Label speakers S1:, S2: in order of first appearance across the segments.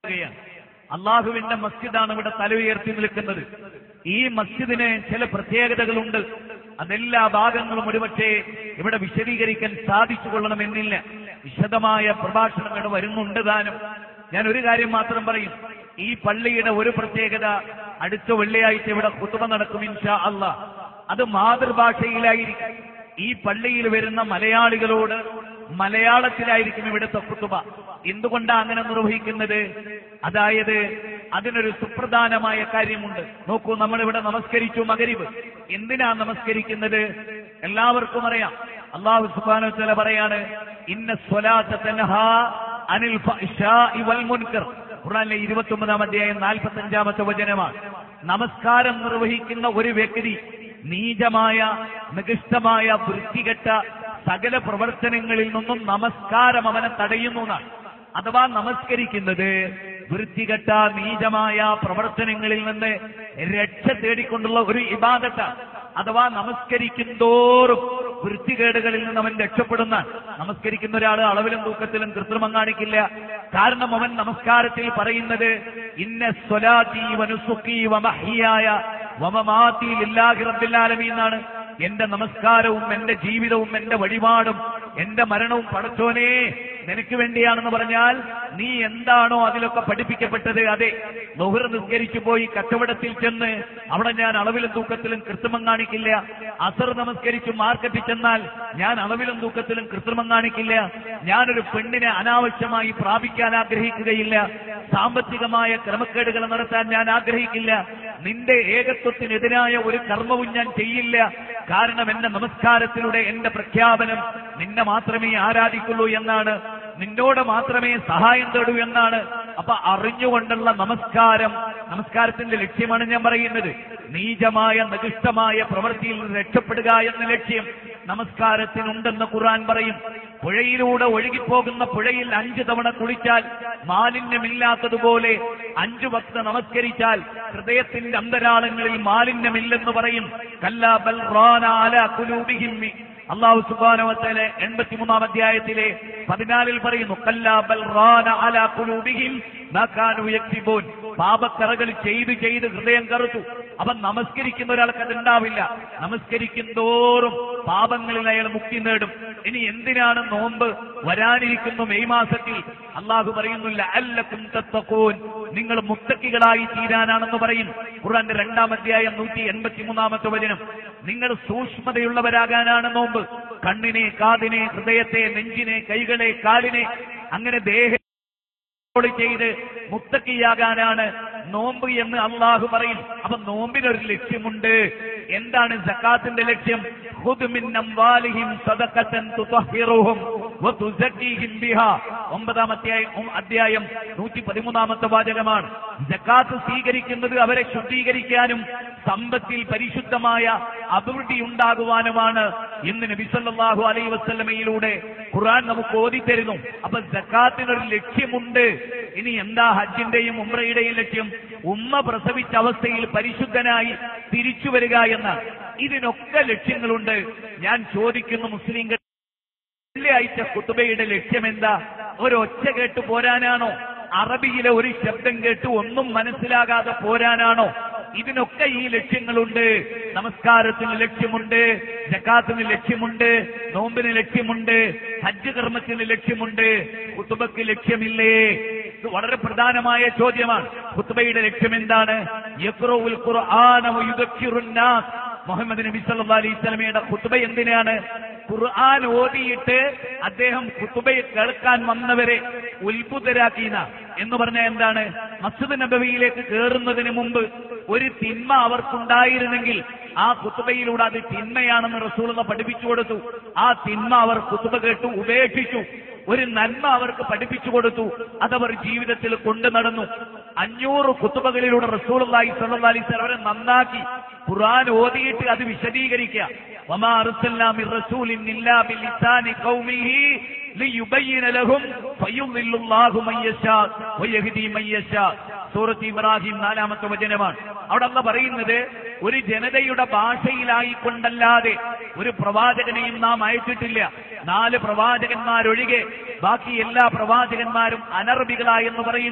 S1: ാണ് അള്ളാഹുവിന്റെ മസ്ജിദാണ് ഇവിടെ തല ഉയർത്തി നിൽക്കുന്നത് ഈ മസ്ജിദിന് ചില പ്രത്യേകതകളുണ്ട് അതെല്ലാ ഭാഗങ്ങളും ഒരുപക്ഷെ ഇവിടെ വിശദീകരിക്കാൻ സാധിച്ചു കൊള്ളണമെന്നില്ല വിശദമായ പ്രഭാഷണങ്ങൾ വരുന്നുണ്ട് താനും ഞാൻ ഒരു കാര്യം മാത്രം പറയും ഈ പള്ളിയുടെ ഒരു പ്രത്യേകത അടുത്ത വെള്ളിയാഴ്ച ഇവിടെ കുത്തുമ നടക്കും ഇൻഷാ അള്ളാ അത് മാതൃഭാഷയിലായിരിക്കും ഈ പള്ളിയിൽ വരുന്ന മലയാളികളോട് മലയാളത്തിലായിരിക്കും ഇവിടുത്തെ കുത്തുബ എന്തുകൊണ്ടാണ് അങ്ങനെ നിർവഹിക്കുന്നത് അതായത് അതിനൊരു സുപ്രധാനമായ കാര്യമുണ്ട് നോക്കൂ നമ്മളിവിടെ നമസ്കരിച്ചു മകരിവ് എന്തിനാ നമസ്കരിക്കുന്നത് എല്ലാവർക്കും അറിയാം അള്ളാഹു സുബാനോ ചില പറയാണ് ഇന്ന സ്വലാത്ത തൻഹാ അനിൽ ഫഹ്ശാഇ വൽ മുൻകർ ഖുർആനിലെ ഇരുപത്തി അധ്യായം നാൽപ്പത്തി അഞ്ചാമത്തെ വചനമാണ് നമസ്കാരം നിർവഹിക്കുന്ന ഒരു വ്യക്തി നീചമായ നികൃഷ്ടമായ വൃത്തികെട്ട സകല പ്രവർത്തനങ്ങളിൽ നിന്നും നമസ്കാരം അവനെ തടയുന്നു എന്നാണ് അഥവാ നമസ്കരിക്കുന്നത് വൃത്തികെട്ട നീചമായ പ്രവർത്തനങ്ങളിൽ നിന്ന് രക്ഷ തേടിക്കൊണ്ടുള്ള ഒരു ഇബാദത്താണ് അഥവാ നമസ്കരിക്കുന്തോറും വൃത്തികേടുകളിൽ നിന്ന് അവൻ രക്ഷപ്പെടുന്ന നമസ്കരിക്കുന്ന ഒരാൾ അളവിലും തൂക്കത്തിലും കൃത്രിമം കാണിക്കില്ല കാരണം അവൻ നമസ്കാരത്തിൽ പറയുന്നത് ഇന്ന സ്വലാത്തി വനുസുക്കി വമഹിയായ വമമാത്തി ലില്ലാഹി റബ്ബിൽ ആലമീൻ എന്നാണ് എന്റെ നമസ്കാരവും എന്റെ ജീവിതവും എന്റെ വഴിപാടും എന്റെ മരണവും പടച്ചോനെ നിനക്ക് വേണ്ടിയാണെന്ന് പറഞ്ഞാൽ നീ എന്താണോ അതിലൊക്കെ പഠിപ്പിക്കപ്പെട്ടത് അതെ ബഹുർ നിസ്കരിച്ചു പോയി കച്ചവടത്തിൽ ചെന്ന് അവിടെ ഞാൻ അളവിലും തൂക്കത്തിലും കൃത്രിമം കാണിക്കില്ല അസർ നമസ്കരിച്ചു മാർക്കറ്റിൽ ചെന്നാൽ ഞാൻ അളവിലും തൂക്കത്തിലും കൃത്രിമം കാണിക്കില്ല ഞാനൊരു പെണ്ണിനെ അനാവശ്യമായി പ്രാപിക്കാൻ ആഗ്രഹിക്കുകയില്ല സാമ്പത്തികമായ ക്രമക്കേടുകൾ നടത്താൻ ഞാൻ ആഗ്രഹിക്കില്ല നിന്റെ ഏകത്വത്തിനെതിരായ ഒരു കർമ്മവും ഞാൻ ചെയ്യില്ല കാരണം എന്റെ നമസ്കാരത്തിലൂടെ എന്റെ പ്രഖ്യാപനം നിന്നെ മാത്രമേ ആരാധിക്കുള്ളൂ എന്നാണ് നിന്നോട് മാത്രമേ സഹായം തേടൂ എന്നാണ് അപ്പൊ അറിഞ്ഞുകൊണ്ടുള്ള നമസ്കാരം നമസ്കാരത്തിന്റെ ലക്ഷ്യമാണ് ഞാൻ പറയുന്നത് നീചമായ നികൃഷ്ടമായ പ്രവൃത്തിയിൽ നിന്ന് രക്ഷപ്പെടുക എന്ന ലക്ഷ്യം നമസ്കാരത്തിനുണ്ടെന്ന് ഖുർആൻ പറയും പുഴയിലൂടെ ഒഴുകിപ്പോകുന്ന പുഴയിൽ അഞ്ചു തവണ കുളിച്ചാൽ മാലിന്യമില്ലാത്തതുപോലെ അഞ്ചു ഭക്ത നമസ്കരിച്ചാൽ ഹൃദയത്തിന്റെ അന്തരാളങ്ങളിൽ മാലിന്യമില്ലെന്ന് പറയും കല്ലാ ബൽ റാന അലാ ഖുലൂബിഹിം അള്ളാഹു സുബാനവത്തലെ എൺപത്തിമൂന്നാം അധ്യായത്തിലെ പതിനാലിൽ പറയുന്നു കല്ലാ ബൽ റാന അലാ ഖുലൂബിഹിം മാ കാനൂ യക്സിബൂൻ പാപക്കറകൾ ചെയ്ത് ചെയ്ത് ഹൃദയം കറുത്തു അവൻ നമസ്കരിക്കുന്ന ഒരാൾക്ക് അതുണ്ടാവില്ല നമസ്കരിക്കും തോറും പാപങ്ങളിൽ അയാൾ മുക്തി നേടും ഇനി എന്തിനാണ് നോമ്പ് വരാനിരിക്കുന്നു മെയ് മാസത്തിൽ അള്ളാഹു പറയുന്നില്ല അല്ലക്കും തത്തക്കൂൻ നിങ്ങൾ മുത്തക്കികളായി തീരാനാണെന്ന് പറയും ഖുർആന്റെ രണ്ടാം അധ്യായം നൂറ്റി എൺപത്തിമൂന്നാമത്തെ വചനം നിങ്ങൾ സൂക്ഷ്മതയുള്ളവരാകാനാണ് നോമ്പ് കണ്ണിനെ കാതിനെ ഹൃദയത്തെ നെഞ്ചിനെ കൈകളെ കാലിനെ അങ്ങനെ ദേഹ കൺട്രോൾ ചെയ്ത് മുത്തക്കിയാകാനാണ് നോമ്പ് എന്ന് അള്ളാഹു പറയും അപ്പൊ നോമ്പിനൊരു ലക്ഷ്യമുണ്ട് എന്താണ് സക്കാത്തിന്റെ ലക്ഷ്യം ഖുദ് മിൻ അംവാലിഹിം സദഖത്തൻ തുതഹിറുഹും വതുസക്കിഹിം ബിഹാ ഒമ്പതാമത്തെ അധ്യായം നൂറ്റി പതിമൂന്നാമത്തെ വാചകമാണ് ജക്കാത്ത് സ്വീകരിക്കുന്നത് അവരെ ശുദ്ധീകരിക്കാനും സമ്പത്തിൽ പരിശുദ്ധമായ അഭിവൃദ്ധി ഉണ്ടാകുവാനുമാണ് ഇന്ന് നബി സല്ലല്ലാഹു അലൈഹി വസല്ലമയിലൂടെ ഖുർആൻ നമുക്ക് ഓതിത്തരുന്നു അപ്പൊ ജക്കാത്തിനൊരു ലക്ഷ്യമുണ്ട് ഇനി എന്താ ഹജ്ജിന്റെയും ഉംറയുടെയും ലക്ഷ്യം ഉമ്മ പ്രസവിച്ച അവസ്ഥയിൽ പരിശുദ്ധനായി തിരിച്ചു വരിക എന്ന ഇതിനൊക്കെ ലക്ഷ്യങ്ങളുണ്ട് ഞാൻ ചോദിക്കുന്നു മുസ്ലിങ്ങൾ വെള്ളിയാഴ്ച കുത്തുബയുടെ ലക്ഷ്യം എന്താ ഒരൊച്ച കേട്ട് പോരാനാണോ അറബിയിലെ ഒരു ശബ്ദം കേട്ട് ഒന്നും മനസ്സിലാകാതെ പോരാനാണോ ഇതിനൊക്കെ ഈ ലക്ഷ്യങ്ങളുണ്ട് നമസ്കാരത്തിന് ലക്ഷ്യമുണ്ട് ജക്കാത്തിന് ലക്ഷ്യമുണ്ട് നോമ്പിന് ലക്ഷ്യമുണ്ട് ഹജ്ജ് കർമ്മത്തിന് ലക്ഷ്യമുണ്ട് കുത്തുബക്ക് ലക്ഷ്യമില്ലേ ഇത് വളരെ പ്രധാനമായ ചോദ്യമാണ് കുത്തുബയുടെ ലക്ഷ്യം എന്താണ് യഖ്റഉൽ ഖുർആന വയുദക്കിറുൻ നാസ് മുഹമ്മദ് നബി സല്ലല്ലാഹു അലൈഹി വസല്ലമയുടെ ഖുത്ബ എന്തിനാണ് ഖുർആൻ ഓതിയിട്ട് അദ്ദേഹം ഖുത്ബയെ കേൾക്കാൻ വന്നവരെ ഉത്ഭുതരാക്കീന എന്ന് പറഞ്ഞാൽ എന്താണ് മസ്ജിദ് നബവിയിലേക്ക് കയറുന്നതിന് മുമ്പ് ഒരു തിന്മ അവർക്കുണ്ടായിരുന്നെങ്കിൽ ആ കുത്തുബയിലൂടെ അത് തിന്മയാണെന്ന് റസൂള പഠിപ്പിച്ചു കൊടുത്തു ആ തിന്മ അവർ കുത്തുബ കേട്ടു ഉപേക്ഷിച്ചു ഒരു നന്മ അവർക്ക് പഠിപ്പിച്ചു കൊടുത്തു അതവർ ജീവിതത്തിൽ കൊണ്ടു നടന്നു അഞ്ഞൂറ് കുത്തുബകളിലൂടെ റസൂൽ അലൈഹി സ്വല്ലല്ലാഹി അലൈഹി വസല്ലം അവരെ നന്നാക്കി ഖുർആൻ ഓതിയിട്ട് അത് വിശദീകരിക്കുക വമാ അർസൽനാ മിർ റസൂലിൻ ഇല്ലാ ബിലിസാനി ഖൗമിഹി ലിയുബയ്യിന ലഹും ഫയുളില്ലുല്ലാഹു മൻ യശാ വയഹ്ദി മൻ യശാ സൂറത്ത് ഇബ്രാഹിം നാലാമത്തെ വചനമാണ് അവിടെ അല്ല പറയുന്നത് ഒരു ജനതയുടെ ഭാഷയിലായിക്കൊണ്ടല്ലാതെ ഒരു പ്രവാചകനെയും നാം അയച്ചിട്ടില്ല നാല് പ്രവാചകന്മാരൊഴികെ ബാക്കി എല്ലാ പ്രവാചകന്മാരും അനർബികളായെന്ന് പറയും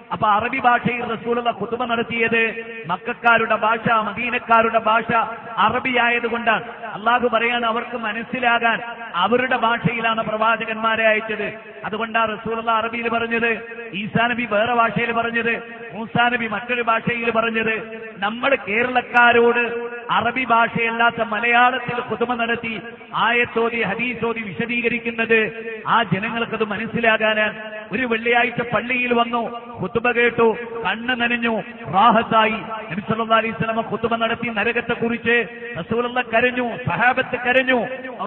S1: അപ്പൊ അറബി ഭാഷയിൽ റസൂലുള്ള കുത്തുബ നടത്തിയത് മക്കാരുടെ ഭാഷ മദീനക്കാരുടെ ഭാഷ അറബി ആയതുകൊണ്ടാണ് അള്ളാഹു പറയാണ് അവർക്ക് മനസ്സിലാകാൻ അവരുടെ ഭാഷയിലാണ് പ്രവാചകന്മാരെ അയച്ചത് അതുകൊണ്ടാണ് റസൂലുള്ള അറബിയിൽ പറഞ്ഞത് ഈസാ നബി വേറെ ഭാഷയിൽ പറഞ്ഞത് മൂസാ നബി മറ്റൊരു ഭാഷയിൽ പറഞ്ഞത് നമ്മൾ കേരളക്കാരോട് അറബി ഭാഷയല്ലാത്ത മലയാളത്തിൽ കുതുമ നടത്തി ആയത്തോതി ഹദീസോതി വിശദീകരിക്കുന്നത് ആ ജനങ്ങൾക്കത് മനസ്സിലാകാനാണ് ഒരു വെള്ളിയാഴ്ച പള്ളിയിൽ വന്നു കുത്തുബ കേട്ടു കണ്ണ് നനഞ്ഞു റാഹത്തായി നബിസല്ലാ അലൈഹി സ്വലമ കുത്തുബ നടത്തി നരകത്തെ കുറിച്ച് റസൂലുള്ള കരഞ്ഞു സഹാബത്ത് കരഞ്ഞു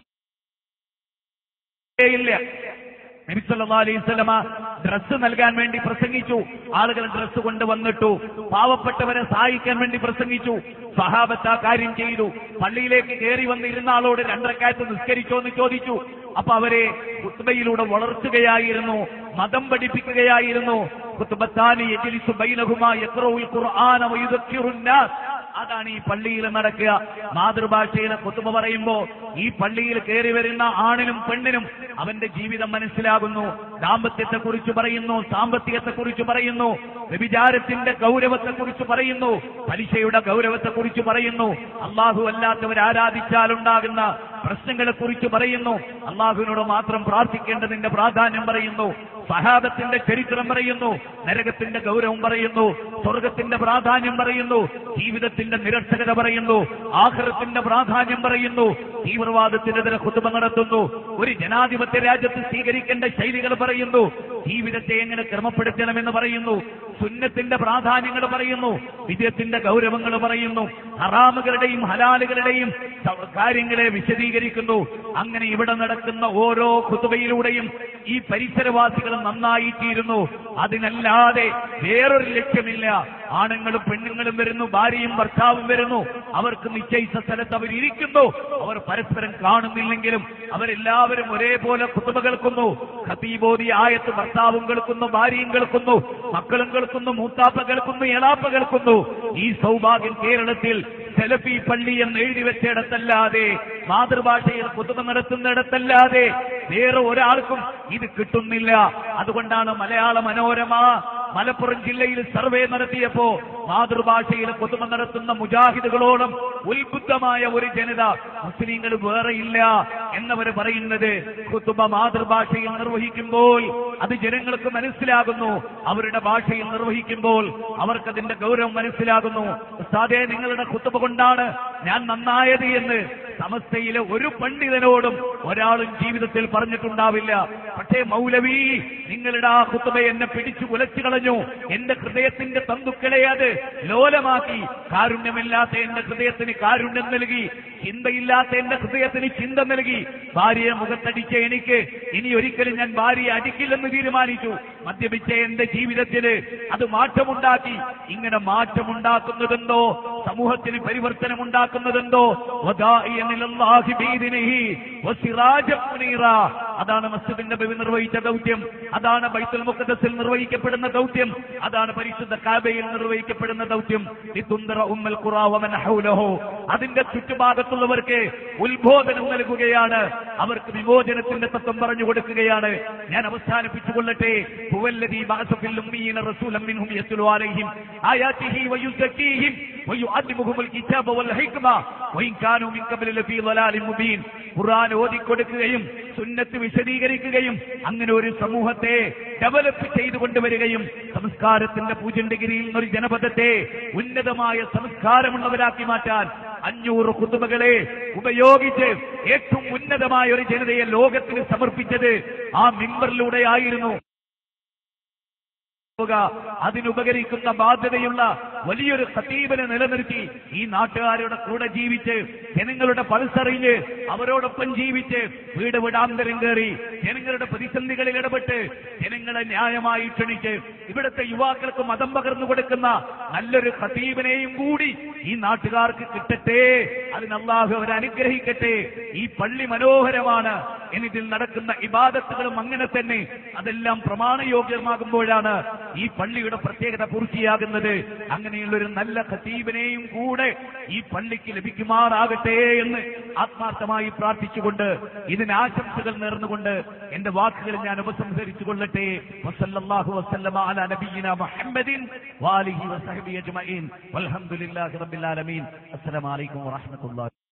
S1: ഇല്ല നബിസല്ലാ അലൈഹി സ്വലമ ഡ്രസ്സ് നൽകാൻ വേണ്ടി പ്രസംഗിച്ചു ആളുകൾ ഡ്രസ്സ് കൊണ്ടുവന്നിട്ടു പാവപ്പെട്ടവരെ സഹായിക്കാൻ വേണ്ടി പ്രസംഗിച്ചു സഹാബത്ത് ആ കാര്യം ചെയ്തു പള്ളിയിലേക്ക് കയറി വന്നിരുന്ന ആളോട് രണ്ടരക്കാലത്ത് നിസ്കരിച്ചോ എന്ന് ചോദിച്ചു അപ്പൊ അവരെ കുത്തുബയിലൂടെ വളർത്തുകയായിരുന്നു മതം പഠിപ്പിക്കുകയായിരുന്നു കുത്തുബത്താനി യജ്ലിസു ബൈനഹുമാ യഖ്റഉൽ ഖുർആന വയുദക്കിറുന്നാസ് അതാണ് ഈ പള്ളിയിൽ നടക്കുക മാതൃഭാഷയിലെ കുത്തുബ പറയുമ്പോ ഈ പള്ളിയിൽ കയറി വരുന്ന ആണിനും പെണ്ണിനും അവന്റെ ജീവിതം മനസ്സിലാകുന്നു ദാമ്പത്യത്തെ കുറിച്ച് പറയുന്നു സാമ്പത്തികത്തെ കുറിച്ച് പറയുന്നു വ്യഭിചാരത്തിന്റെ ഗൗരവത്തെ കുറിച്ച് പറയുന്നു പലിശയുടെ ഗൗരവത്തെ കുറിച്ച് പറയുന്നു അള്ളാഹു അല്ലാത്തവർ ആരാധിച്ചാലുണ്ടാകുന്ന പ്രശ്നങ്ങളെ കുറിച്ച് പറയുന്നു അള്ളാഹുവിനോട് മാത്രം പ്രാർത്ഥിക്കേണ്ടതിന്റെ പ്രാധാന്യം പറയുന്നു സഹാബത്തിന്റെ ചരിത്രം പറയുന്നു നരകത്തിന്റെ ഗൗരവം പറയുന്നു സ്വർഗത്തിന്റെ പ്രാധാന്യം പറയുന്നു ജീവിതത്തിന്റെ നിരക്ഷകത പറയുന്നു ആഹ്റത്തിന്റെ പ്രാധാന്യം പറയുന്നു തീവ്രവാദത്തിനെതിരെ കുത്തുമ നടത്തുന്നു ഒരു ജനാധിപത്യ രാജ്യത്ത് സ്വീകരിക്കേണ്ട ശൈലികൾ പറയുന്നു ജീവിതത്തെ എങ്ങനെ ക്രമപ്പെടുത്തണമെന്ന് പറയുന്നു സുന്നത്തിന്റെ പ്രാധാന്യങ്ങൾ പറയുന്നു വിജയത്തിന്റെ ഗൗരവങ്ങൾ പറയുന്നു ഹറാമുകളുടെയും ഹലാലുകളുടെയും സ- കാര്യങ്ങളെ വിശദീകരിക്കുന്നു അങ്ങനെ ഇവിടെ നടക്കുന്ന ഓരോ കുത്തുബയിലൂടെയും ഈ പരിസരവാസികൾ നന്നായി തീരുന്നു അതിനല്ലാതെ വേറൊരു ലക്ഷ്യമില്ല ആണുങ്ങളും പെണ്ണുങ്ങളും വരുന്നു ഭാര്യയും ഭർത്താവും വരുന്നു അവർക്ക് നിശ്ചയിച്ച സ്ഥലത്ത് അവരിയ്ക്കുന്നു അവർ പരസ്പരം കാണുന്നില്ലെങ്കിലും അവരെല്ലാവരും ഒരേപോലെ കുത്തുബ കേൾക്കുന്നു ഖതീബോധി ആയത്ത് ഭർത്താവും കേൾക്കുന്നു ഭാര്യയും കേൾക്കുന്നു മക്കളും കേൾക്കുന്നു മൂത്താപ്പ കേൾക്കുന്നു എളാപ്പ കേൾക്കുന്നു ഈ സൗഭാഗ്യം കേരളത്തിൽ സെലഫി പള്ളി എന്ന് എഴുതി വെച്ചിടത്തല്ലാതെ മാതൃഭാഷയിൽ കുത്തുബ നടത്തുന്നിടത്തല്ലാതെ വേറെ ഒരാൾക്കും ഇത് കിട്ടുന്നില്ല അതുകൊണ്ടാണ് മലയാള മനോരമ മലപ്പുറം ജില്ലയിൽ സർവേ നടത്തിയപ്പോ മാതൃഭാഷയിൽ കുത്തുമ നടത്തുന്ന മുജാഹിദുകളോളം ഉത്ബുദ്ധമായ ഒരു ജനത മുസ്ലിങ്ങൾ വേറെയില്ല എന്നവർ പറയുന്നത് കുത്തുബ മാതൃഭാഷയിൽ നിർവഹിക്കുമ്പോൾ അത് ജനങ്ങൾക്ക് മനസ്സിലാകുന്നു അവരുടെ ഭാഷയിൽ നിർവഹിക്കുമ്പോൾ അവർക്കതിന്റെ ഗൗരവം മനസ്സിലാകുന്നു ഉസ്താദേ നിങ്ങളുടെ കുത്തുബ കൊണ്ടാണ് ഞാൻ നന്നായത് എന്ന് സമസ്തയിലെ ഒരു പണ്ഡിതനോടും ഒരാളും ജീവിതത്തിൽ പറഞ്ഞിട്ടുണ്ടാവില്ല പക്ഷേ മൗലവി നിങ്ങളുടെ ആ കുത്തുബ എന്നെ പിടിച്ചു കുലച്ചു കളഞ്ഞു എന്റെ ഹൃദയത്തിന്റെ തന്തുക്കളെ അത് ലോലമാക്കി കാരുണ്യമില്ലാത്ത എന്റെ ഹൃദയത്തിന് കാരുണ്യം നൽകി ചിന്തയില്ലാത്ത എന്റെ ഹൃദയത്തിന് ചിന്ത നൽകി ഭാര്യയെ മുഖത്തടിച്ച എനിക്ക് ഇനി ഒരിക്കലും ഞാൻ ഭാര്യയെ അടിക്കില്ലെന്ന് തീരുമാനിച്ചു മദ്യപിച്ച എന്റെ ജീവിതത്തിന് അത് മാറ്റമുണ്ടാക്കി ഇങ്ങനെ മാറ്റമുണ്ടാക്കുന്നതെന്തോ സമൂഹത്തിന് പരിവർത്തനമുണ്ടാക്കുന്നതെന്തോ വദാഇയനിലല്ലാഹി ബീദിനിഹി വസിറാജം മുനീറ. അതാണ് മസ്ജിദ് നബവി നിർവഹിച്ച ദൗത്യം അതാണ് ബൈത്തുൽ മുഖദ്ദസിൽ നിർവഹിക്കപ്പെടുന്ന ദൗത്യം അതാണ് പരിശുദ്ധ കാബയിൽ നിർവഹിക്കപ്പെടുന്ന ദൗത്യം ലിതുന്ദിറ ഉമ്മൽ ഖുറാ വമൻ ഹൗലഹു അതിന്റെ ചുറ്റുഭാഗത്തുള്ളവർക്ക് ഉത്ബോധനം നൽകുകയാണ് അവർക്ക് വിമോചനത്തിന്റെ തത്വം പറഞ്ഞു കൊടുക്കുകയാണ് ഞാൻ അവസാനിപ്പിച്ചുകൊള്ളട്ടെ ഹുവല്ലദീ ബഅസ ഫിൽ ഉമ്മീന റസൂലൻ മിൻഹും യത്ലു അലൈഹിം ആയാതിഹി വയുസക്കീഹിം വയുഅല്ലിമുഹുൽ കിതാബ വൽ ഹിക്മ വഇൻ കാനൂ മിൻ ഖബ്ല ലഫീ ളലാലിൻ മുബീൻ ഖുർആൻ ഓതിക്കൊടുക്കുകയും സുന്നത്ത് വിശദീകരിക്കുകയും അങ്ങനെ ഒരു സമൂഹത്തെ ഡെവലപ്പ് ചെയ്തു കൊണ്ടുവരികയും സംസ്കാരത്തിന്റെ പൂജണ്ടഗിരിയിൽ നിന്നൊരു ജനപദത്തെ ഉന്നതമായ സംസ്കാരമുള്ളവരാക്കി മാറ്റാൻ അഞ്ഞൂറ് കുത്തുബകളെ ഉപയോഗിച്ച് ഏറ്റവും ഉന്നതമായ ഒരു ജനതയെ ലോകത്തിന് സമർപ്പിച്ചത് ആ മിമ്പറിലൂടെ ആയിരുന്നു പോവുക അതിനുപകരിക്കുന്ന ബാധ്യതയുള്ള വലിയൊരു ഖതീബിനെ നിലനിർത്തി ഈ നാട്ടുകാരുടെ കൂടെ ജീവിച്ച് ജനങ്ങളുടെ പൾസറിഞ്ഞ് അവരോടൊപ്പം ജീവിച്ച് വീട് വിടാന്തരം കയറി ജനങ്ങളുടെ പ്രതിസന്ധികളിൽ ഇടപെട്ട് ജനങ്ങളെ ന്യായമായി ക്ഷണിച്ച് ഇവിടുത്തെ യുവാക്കൾക്ക് മതം പകർന്നു കൊടുക്കുന്ന നല്ലൊരു ഖതീബിനെയും കൂടി ഈ നാട്ടുകാർക്ക് കിട്ടട്ടെ അതിന് അള്ളാഹു അവരെ അനുഗ്രഹിക്കട്ടെ ഈ പള്ളി മനോഹരമാണ് എന്നിതിൽ നടക്കുന്ന ഇബാദത്തുകളും അങ്ങനെ തന്നെ അതെല്ലാം പ്രമാണയോഗ്യമാകുമ്പോഴാണ് ഈ പള്ളിയുടെ പ്രത്യേകത പൂർത്തിയാകുന്നത് അങ്ങനെ അങ്ങനെയുള്ള ഒരു നല്ല ഖതീബിനെയും കൂടെ ഈ പള്ളിക്ക് ലഭിക്കുമാറാകട്ടെ എന്ന് ആത്മാർത്ഥമായി പ്രാർത്ഥിച്ചുകൊണ്ട് ഇതിന് ആശംസകൾ നേർന്നുകൊണ്ട് എന്റെ വാക്കുകൾ ഞാൻ ഉപസംഹരിച്ചു കൊള്ളട്ടെ വസല്ലല്ലാഹു വസല്ലമ അലാ നബിയിന മുഹമ്മദിൻ വാലിഹി വസഹബി അജ്മഈൻ വൽഹംദുലില്ലാഹി റബ്ബിൽ ആലമീൻ അസ്സലാമു അലൈക്കും വറഹ്മത്തുള്ളാഹി